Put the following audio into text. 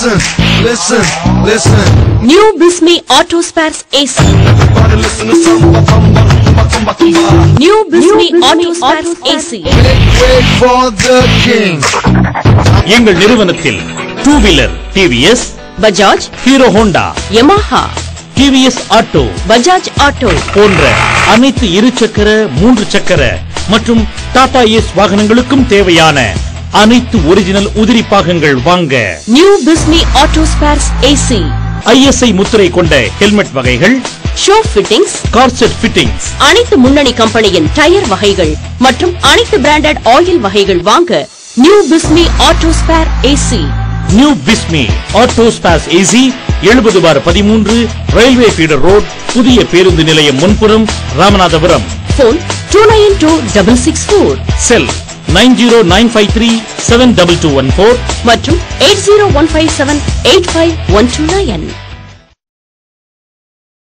Listen, listen, listen. New Bismi auto spares AC Everybody listen to samba, bamba, tumba, tumba, tumba. New Bismi auto spares AC Make way for the king. எங்கள் நிறுவனத்தில் two wheeler TVS Bajaj Hero Honda Yamaha TVS auto Bajaj auto போன்ற அனைத்து இரு சக்கர மூன்று சக்கர மற்றும் Tata ace வாகனங்களுக்கும் தேவையான அனைத்து ஒரிஜினல் உதிரி பாகங்கள் வாங்க new Bismi auto spares AC ISI முத்திரை கொண்ட ஹெல்மெட் வகைகள் show fittings car set fittings அனைத்து முன்னணி கம்பெனியின் டயர் வகைகள் மற்றும் அனைத்து பிராண்டட் ஆயில் வகைகள் வாங்க new Bismi auto spare AC new Bismi auto spares AC எழுபது பார் பதிமூன்று ரயில்வே ஃபீடர் ரோட் புதிய பேருந்து நிலையம் முன்புறம் Ramanathapuram phone two nine two double six four cell nine zero nine five three seven double two one four மற்றும் eight zero one five seven eight five one two nine